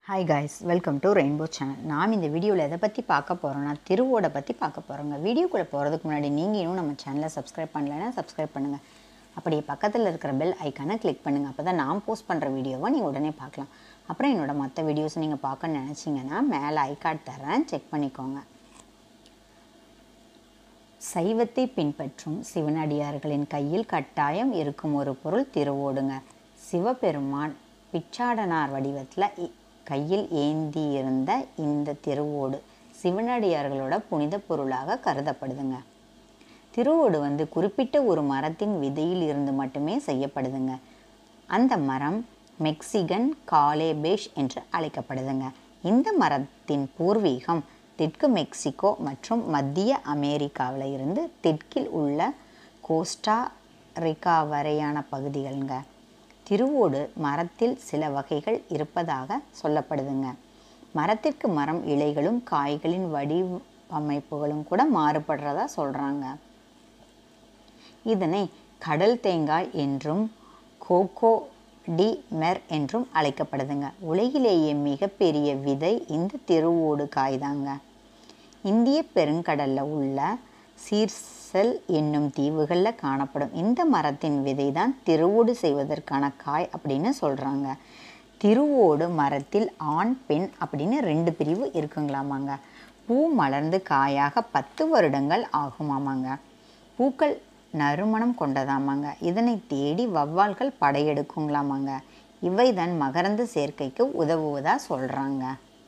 hi guys welcome to Rainbow channel நாம் இந்த வீடியோவில் எதை பற்றி பார்க்க போகிறோம்னா திருவோடை பற்றி பார்க்க போகிறோங்க வீடியோக்குள்ளே போகிறதுக்கு முன்னாடி நீங்கள் இன்னும் நம்ம சேனலை சப்ஸ்கிரைப் பண்ணலைன்னா சப்ஸ்கிரைப் பண்ணுங்கள் அப்படியே பக்கத்தில் இருக்கிற பெல் ஐக்கானை கிளிக் பண்ணுங்கள் அப்போ தான் நான் போஸ்ட் பண்ணுற வீடியோவை நீங்கள் உடனே பார்க்கலாம் அப்புறம் என்னோட மற்ற வீடியோஸ் நீங்கள் பார்க்க நினச்சிங்கன்னா மேலே ஐகார்ட் தரேன் செக் பண்ணிக்கோங்க சைவத்தை பின்பற்றும் சிவனடியார்களின் கையில் கட்டாயம் இருக்கும் ஒரு பொருள் திருவோடுங்க சிவபெருமான் பிச்சாடனார் வடிவத்தில் இ- கையில் ஏந்தி இருந்த இந்த திருவோடு சிவனடியார்களோட புனித பொருளாக கருதப்படுதுங்க திருவோடு வந்து குறிப்பிட்ட ஒரு மரத்தின் விதையில் இருந்து மட்டுமே செய்யப்படுதுங்க அந்த மரம் மெக்சிகன் காலேபேஷ் என்று அழைக்கப்படுதுங்க இந்த மரத்தின் பூர்வீகம் தெற்கு மெக்சிகோ மற்றும் மத்திய அமெரிக்காவில் இருந்து தெற்கில் உள்ள கோஸ்டா ரிகா வரையான பகுதிகள்ங்க திருவோடு மரத்தில் சில வகைகள் இருப்பதாக சொல்லப்படுதுங்க மரத்திற்கு மரம் இலைகளும் காய்களின் வடிவமைப்புகளும் கூட மாறுபடுறதா சொல்கிறாங்க இதனை கடல் தேங்காய் என்றும் கோகோ டி மெர் என்றும் அழைக்கப்படுதுங்க உலகிலேயே மிகப்பெரிய விதை இந்த திருவோடு காய்தாங்க இந்திய பெருங்கடல்ல உள்ள சீர்செல் என்னும் தீவுகளில் காணப்படும் இந்த மரத்தின் விதை தான் திருவோடு செய்வதற்கான காய் அப்படின்னு சொல்கிறாங்க திருவோடு மரத்தில் ஆண் பெண் அப்படின்னு ரெண்டு பிரிவு இருக்குங்களாமாங்க பூ மலர்ந்து காயாக பத்து வருடங்கள் ஆகுமாமாங்க பூக்கள் நறுமணம் கொண்டதாமாங்க இதனை தேடி வவ்வால்கள் படையெடுக்குங்களாமாங்க இவை தான் மகரந்த சேர்க்கைக்கு உதவுவதா சொல்கிறாங்க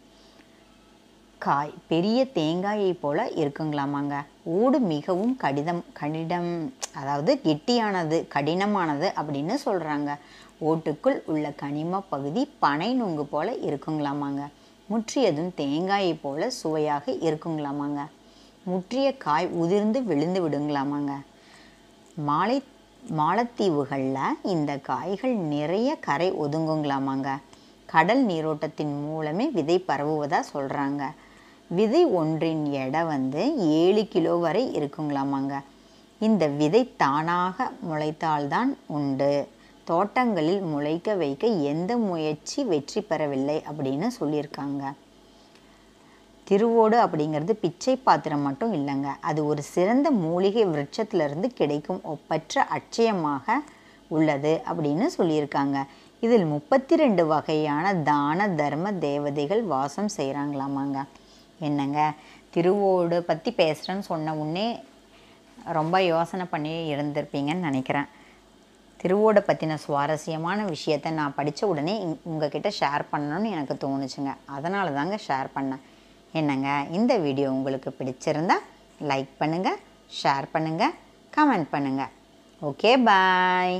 காய் பெரிய தேங்காயை போல இருக்குங்களாமாங்க ஓடு மிகவும் கடிதம் கடினம் அதாவது கெட்டியானது கடினமானது அப்படின்னு சொல்கிறாங்க ஓட்டுக்குள் உள்ள கனிம பகுதி பனை நுங்கு போல இருக்குங்களாமாங்க முற்றியதும் தேங்காயை போல சுவையாக இருக்குங்களாமாங்க முற்றிய காய் உதிர்ந்து விழுந்து விடுங்களாமாங்க மாலை மாலத்தீவுகளில் இந்த காய்கள் நிறைய கரை ஒதுங்குங்களாமாங்க கடல் நீரோட்டத்தின் மூலமே விதை பரவுவதா சொல்கிறாங்க விதை ஒன்றின் எடை வந்து ஏழு கிலோ வரை இருக்குங்களாமாங்க இந்த விதை தானாக முளைத்தால்தான் உண்டு தோட்டங்களில் முளைக்க வைக்க எந்த முயற்சி வெற்றி பெறவில்லை அப்படின்னு சொல்லியிருக்காங்க திருவோடு அப்படிங்கிறது பிச்சை பாத்திரம் மட்டும் இல்லைங்க அது ஒரு சிறந்த மூலிகை விருட்சத்திலிருந்து கிடைக்கும் ஒப்பற்ற அட்சயமாக உள்ளது அப்படின்னு சொல்லியிருக்காங்க இதில் முப்பத்தி ரெண்டு வகையான தான தர்ம தேவதைகள் வாசம் செய்கிறாங்களாமாங்க என்னங்க திருவோடு பற்றி பேசுகிறேன்னு சொன்ன உடனே ரொம்ப யோசனை பண்ணி இருந்திருப்பீங்கன்னு நினைக்கிறேன் திருவோடை பற்றின சுவாரஸ்யமான விஷயத்தை நான் படித்த உடனே இங்- உங்ககிட்ட ஷேர் பண்ணணும்னு எனக்கு தோணுச்சுங்க அதனால தாங்க ஷேர் பண்ணேன் என்னங்க இந்த வீடியோ உங்களுக்கு பிடிச்சிருந்தா லைக் பண்ணுங்கள் ஷேர் பண்ணுங்கள் கமெண்ட் பண்ணுங்கள் okay bye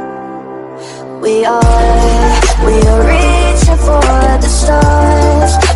We are, we are reaching for the stars